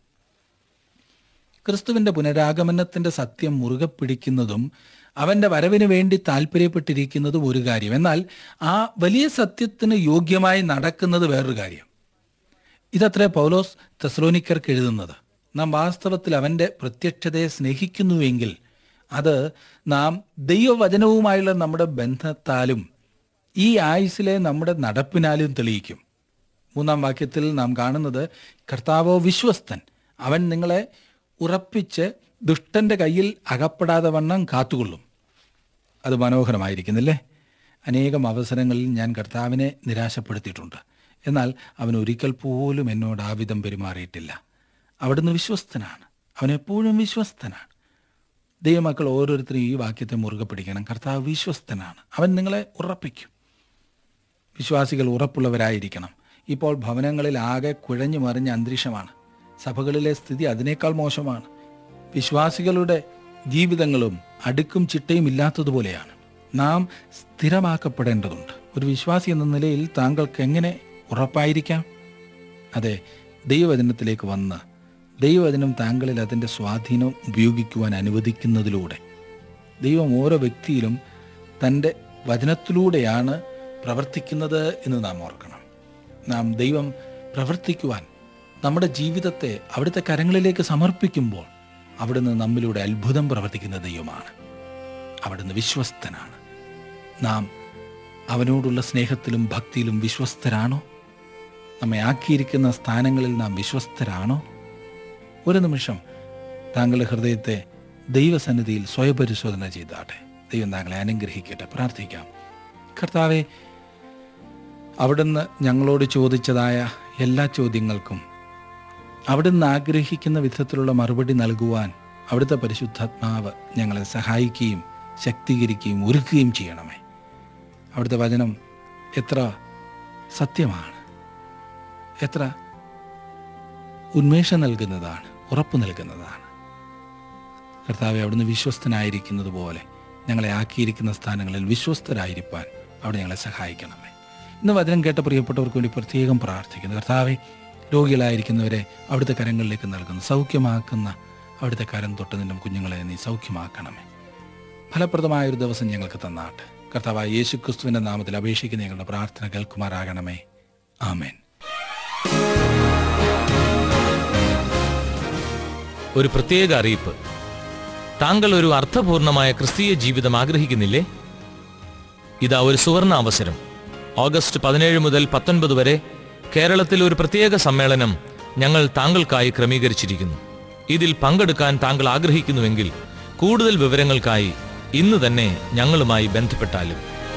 ക്രിസ്തുവിന്റെ പുനരാഗമനത്തിന്റെ സത്യം മുറുകെ പിടിക്കുന്നതും അവന്റെ വരവിന് വേണ്ടി താല്പര്യപ്പെട്ടിരിക്കുന്നതും ഒരു കാര്യം എന്നാൽ ആ വലിയ സത്യത്തിന് യോഗ്യമായി നടക്കുന്നത് വേറൊരു കാര്യം ഇതത്രേ പൗലോസ് തെസ്ലോനിക്കർക്ക് എഴുതുന്നത് നാം വാസ്തവത്തിൽ അവന്റെ പ്രത്യക്ഷതയെ സ്നേഹിക്കുന്നുവെങ്കിൽ അത് നാം ദൈവവചനവുമായുള്ള നമ്മുടെ ബന്ധത്താലും ഈ ആയുസിലെ നമ്മുടെ നടപ്പിനാലും തെളിയിക്കും മൂന്നാം വാക്യത്തിൽ നാം കാണുന്നത് കർത്താവോ വിശ്വസ്തൻ അവൻ നിങ്ങളെ ഉറപ്പിച്ച് ദുഷ്ടന്റെ കയ്യിൽ അകപ്പെടാതെ വണ്ണം കാത്തുകൊള്ളും അത് മനോഹരമായിരിക്കുന്നില്ലേ അനേകം അവസരങ്ങളിൽ ഞാൻ കർത്താവിനെ നിരാശപ്പെടുത്തിയിട്ടുണ്ട് എന്നാൽ അവൻ ഒരിക്കൽ പോലും എന്നോട് ആ വിധം പെരുമാറിയിട്ടില്ല അവിടുന്ന് വിശ്വസ്തനാണ് അവൻ എപ്പോഴും വിശ്വസ്തനാണ് ദൈവമക്കൾ ഓരോരുത്തരും ഈ വാക്യത്തെ മുറുകെ പിടിക്കണം കർത്താവ് വിശ്വസ്തനാണ് അവൻ നിങ്ങളെ ഉറപ്പിക്കും വിശ്വാസികൾ ഉറപ്പുള്ളവരായിരിക്കണം ഇപ്പോൾ ഭവനങ്ങളിൽ ആകെ കുഴഞ്ഞു മറിഞ്ഞ അന്തരീക്ഷമാണ് സഭകളിലെ സ്ഥിതി അതിനേക്കാൾ മോശമാണ് വിശ്വാസികളുടെ ജീവിതങ്ങളും അടുക്കും ചിട്ടയും ഇല്ലാത്തതുപോലെയാണ് നാം സ്ഥിരമാക്കപ്പെടേണ്ടതുണ്ട് ഒരു വിശ്വാസി എന്ന നിലയിൽ താങ്കൾക്ക് എങ്ങനെ ഉറപ്പായിരിക്കാം അതെ ദൈവവചനത്തിലേക്ക് വന്ന് ദൈവവചനം താങ്കളിൽ അതിൻ്റെ സ്വാധീനം ഉപയോഗിക്കുവാൻ അനുവദിക്കുന്നതിലൂടെ ദൈവം ഓരോ വ്യക്തിയിലും തൻ്റെ വചനത്തിലൂടെയാണ് പ്രവർത്തിക്കുന്നത് എന്ന് നാം ഓർക്കണം നാം ദൈവം പ്രവർത്തിക്കുവാൻ നമ്മുടെ ജീവിതത്തെ അവിടുത്തെ കരങ്ങളിലേക്ക് സമർപ്പിക്കുമ്പോൾ അവിടുന്ന് നമ്മിലൂടെ അത്ഭുതം പ്രവർത്തിക്കുന്ന ദൈവമാണ് അവിടുന്ന് വിശ്വസ്തനാണ് നാം അവനോടുള്ള സ്നേഹത്തിലും ഭക്തിയിലും വിശ്വസ്തരാണോ നമ്മെ ആക്കിയിരിക്കുന്ന സ്ഥാനങ്ങളിൽ നാം വിശ്വസ്തരാണോ ഒരു നിമിഷം താങ്കളുടെ ഹൃദയത്തെ ദൈവസന്നിധിയിൽ സ്വയപരിശോധന ചെയ്താട്ടെ ദൈവം താങ്കളെ അനുഗ്രഹിക്കട്ടെ പ്രാർത്ഥിക്കാം കർത്താവെ അവിടുന്ന് ഞങ്ങളോട് ചോദിച്ചതായ എല്ലാ ചോദ്യങ്ങൾക്കും അവിടുന്ന് ആഗ്രഹിക്കുന്ന വിധത്തിലുള്ള മറുപടി നൽകുവാൻ അവിടുത്തെ പരിശുദ്ധാത്മാവ് ഞങ്ങളെ സഹായിക്കുകയും ശക്തീകരിക്കുകയും ഒരുക്കുകയും ചെയ്യണമേ അവിടുത്തെ വചനം എത്ര സത്യമാണ് എത്ര ഉന്മേഷം നൽകുന്നതാണ് ഉറപ്പ് നൽകുന്നതാണ് കർത്താവെ അവിടുന്ന് വിശ്വസ്തനായിരിക്കുന്നത് പോലെ ഞങ്ങളെ ആക്കിയിരിക്കുന്ന സ്ഥാനങ്ങളിൽ വിശ്വസ്തരായിരിക്കാൻ അവിടെ ഞങ്ങളെ സഹായിക്കണമേ ഇന്ന് വചനം കേട്ട പ്രിയപ്പെട്ടവർക്ക് വേണ്ടി പ്രത്യേകം പ്രാർത്ഥിക്കുന്നു കർത്താവെ രോഗികളായിരിക്കുന്നവരെ അവിടുത്തെ കരങ്ങളിലേക്ക് നൽകുന്നു സൗഖ്യമാക്കുന്ന അവിടുത്തെ കരം തൊട്ട് നിന്റെ കുഞ്ഞുങ്ങളെ നീ സൗഖ്യമാക്കണമേ ഫലപ്രദമായ ഒരു ദിവസം ഞങ്ങൾക്ക് തന്നാട്ട് കർത്താവായ യേശു ക്രിസ്തുവിന്റെ നാമത്തിൽ അപേക്ഷിക്കുന്ന ഞങ്ങളുടെ പ്രാർത്ഥന കേൾക്കുമാറാകണമേ ആമേൻ ഒരു പ്രത്യേക അറിയിപ്പ് താങ്കൾ ഒരു അർത്ഥപൂർണമായ ക്രിസ്തീയ ജീവിതം ആഗ്രഹിക്കുന്നില്ലേ ഇതാ ഒരു സുവർണ അവസരം ഓഗസ്റ്റ് പതിനേഴ് മുതൽ പത്തൊൻപത് വരെ കേരളത്തിൽ ഒരു പ്രത്യേക സമ്മേളനം ഞങ്ങൾ താങ്കൾക്കായി ക്രമീകരിച്ചിരിക്കുന്നു ഇതിൽ പങ്കെടുക്കാൻ താങ്കൾ ആഗ്രഹിക്കുന്നുവെങ്കിൽ കൂടുതൽ വിവരങ്ങൾക്കായി ഇന്ന് തന്നെ ഞങ്ങളുമായി ബന്ധപ്പെട്ടാലും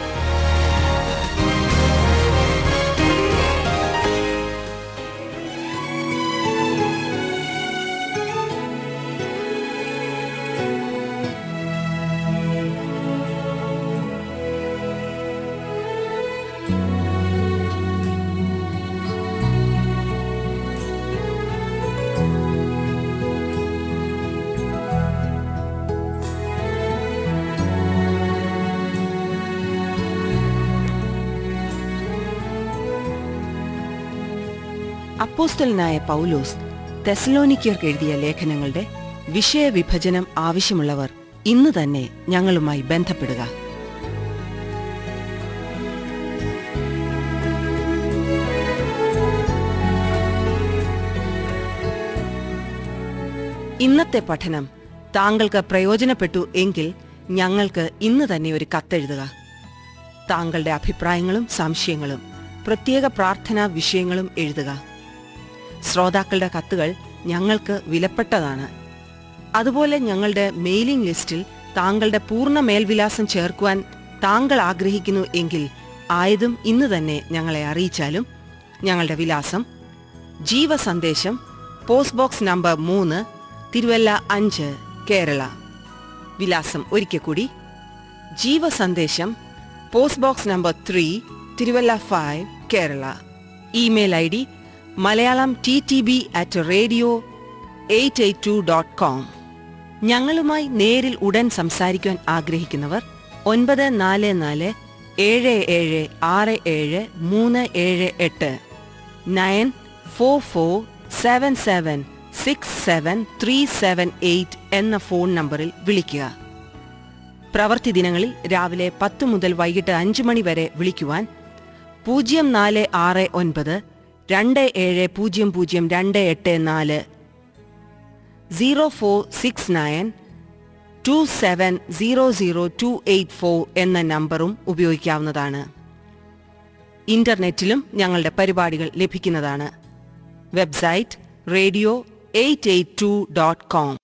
അപ്പോസ്തലനായ പൗലോസ് തെസലോനിക്കർക്ക് എഴുതിയ ലേഖനങ്ങളുടെ വിഷയവിഭജനം ആവശ്യമുള്ളവർ ഇന്ന് തന്നെ ഞങ്ങളുമായി ബന്ധപ്പെടുക ഇന്നത്തെ പഠനം താങ്കൾക്ക് പ്രയോജനപ്പെട്ടു എങ്കിൽ ഞങ്ങൾക്ക് ഇന്ന് തന്നെ ഒരു കത്തെഴുതുക താങ്കളുടെ അഭിപ്രായങ്ങളും സംശയങ്ങളും പ്രത്യേക പ്രാർത്ഥനാ വിഷയങ്ങളും എഴുതുക ശ്രോതാക്കളുടെ കത്തുകൾ ഞങ്ങൾക്ക് വിലപ്പെട്ടതാണ് അതുപോലെ ഞങ്ങളുടെ മെയിലിംഗ് ലിസ്റ്റിൽ താങ്കളുടെ പൂർണ്ണ മേൽവിലാസം ചേർക്കുവാൻ താങ്കൾ ആഗ്രഹിക്കുന്നു എങ്കിൽ ആയതും ഇന്ന് തന്നെ ഞങ്ങളെ അറിയിച്ചാലും ഞങ്ങളുടെ വിലാസം ജീവസന്ദേശം പോസ്റ്റ് ബോക്സ് നമ്പർ മൂന്ന് തിരുവല്ല അഞ്ച് കേരള വിലാസം ഒരിക്കൽ കൂടി Jeevasandesam post box number three Thiruvalla five Kerala email I D Malayalam T T B at radio eight eight two dot com ഞങ്ങളുമായി നേരിൽ ഉടൻ സംസാരിക്കുവാൻ ആഗ്രഹിക്കുന്നവർ ഒൻപത് നാല് നാല് ഏഴ് ഏഴ് ആറ് ഏഴ് മൂന്ന് ഏഴ് എട്ട് nine four four seven seven six seven three seven eight എന്ന ഫോൺ നമ്പറിൽ വിളിക്കുക പ്രവൃത്തി ദിനങ്ങളിൽ രാവിലെ പത്ത് മുതൽ വൈകിട്ട് അഞ്ച് മണി വരെ വിളിക്കുവാൻ പൂജ്യം നാല് ആറ് ഒൻപത് രണ്ട് ഏഴ് പൂജ്യം പൂജ്യം രണ്ട് എട്ട് നാല് zero four six nine two seven zero zero two eight four എന്ന നമ്പറും ഉപയോഗിക്കാവുന്നതാണ് ഇന്റർനെറ്റിലും ഞങ്ങളുടെ പരിപാടികൾ ലഭിക്കുന്നതാണ് website radio eight eight two dot com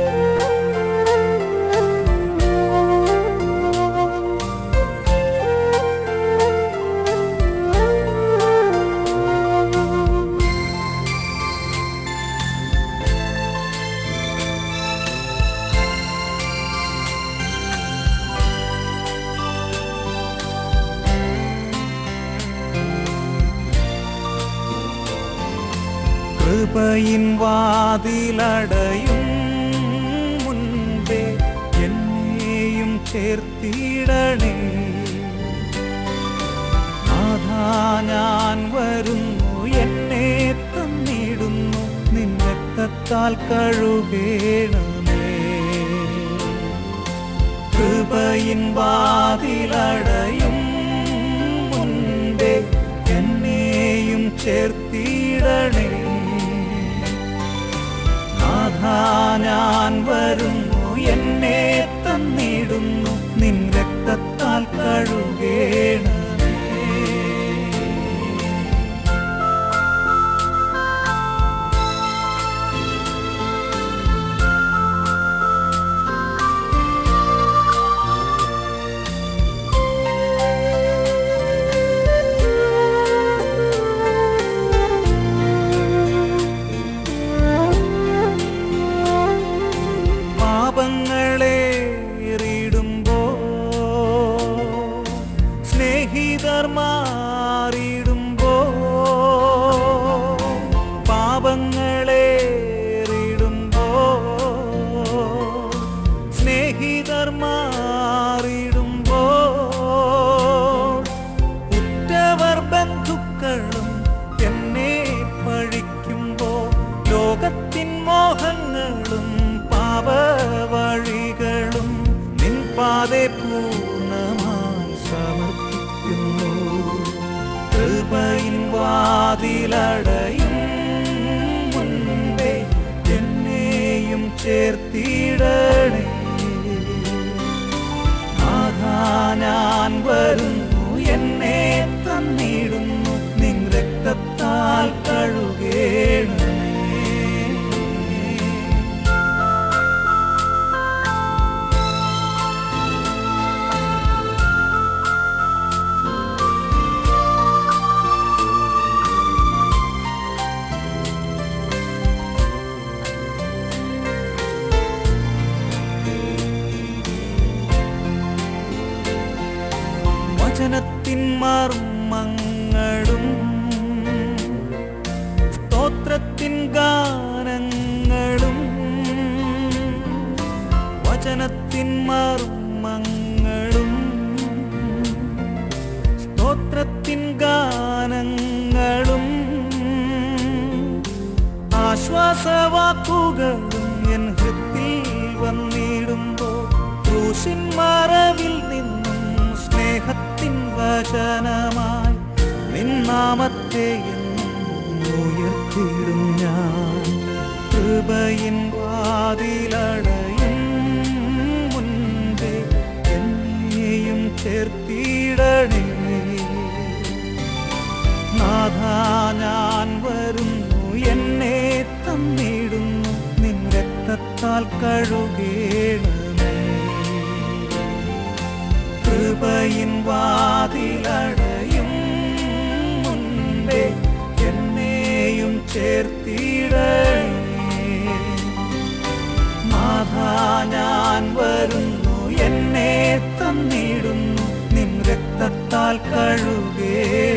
കൃപയിൻ വാതിലടയും മുൻപേ എന്നെയും ചേർത്തിടണേ നാഥാ ഞാൻ വരുന്നു എന്നെ തന്നിടുന്നു നിന്നത്താൽ കഴുകേണമേ കൃപയിൻ വാതിലടയും മുൻപേ എന്നെയും ചേർത്തിടണേ നാഥാ ഞാൻ വരുന്നു എന്നെ തന്നിടുന്നു നിൻ രക്തത്താൽ കഴുകേണമേ പാപങ്ങളേറിടുമ്പോ സ്നേഹിതർ മാറിടുമ്പോ പാപങ്ങളേറിടുമ്പോ സ്നേഹിതർ മാറിടുമ്പോ ഉറ്റവർ ബന്ധുക്കളും എന്നെ പഴിക്കുമ്പോ ലോകത്തിൻ മോഹങ്ങളും പാപവഴികളും നിൻ പാതെ പൂർണ്ണമായി സമർപ്പിക്കുന്നു കൃപയിൻ വാതിലടയും മുൻപേ എന്നെയും ചേർത്തിടണേ നാഥാ ഞാൻ വരുന്നു എന്നെ തന്നിടുന്നു നിൻ രക്തത്താൽ കഴുകേണമേ വചനത്തിൻ മർമ്മങ്ങളും സ്തോത്രത്തിൻ ഗാനങ്ങളും വചനത്തിൻ മർമ്മങ്ങളും സ്തോത്രത്തിൻ ഗാനങ്ങളും ആശ്വാസവാക്കുകളും എൻ ഹൃത്തിൽ വന്നിടുമ്പോൾ ക്രൂശിൻ മറവിൽ നിന്നും സ്നേഹത്തിൻ വചനമായി നിന്നാമത്തെ എന്നും ഉയർത്തിടും ഞാൻ കൃപയിൻ വാതിലടയും മുൻപേ എന്നെയും ചേർത്തിടണേ നാഥാ ഞാൻ വരുന്നു എന്നെ തന്നിടുന്നു നിൻ രക്തത്താൽ കഴുകേണമേ കൃപയിൻ വാതിലടയും മുൻപേ എന്നെയും ചേർത്തിടണേ നാഥാ ഞാൻ വരുന്നു എന്നെ തന്നിടുന്നു നിൻ രക്ത കാൽ കഴുകേണമേ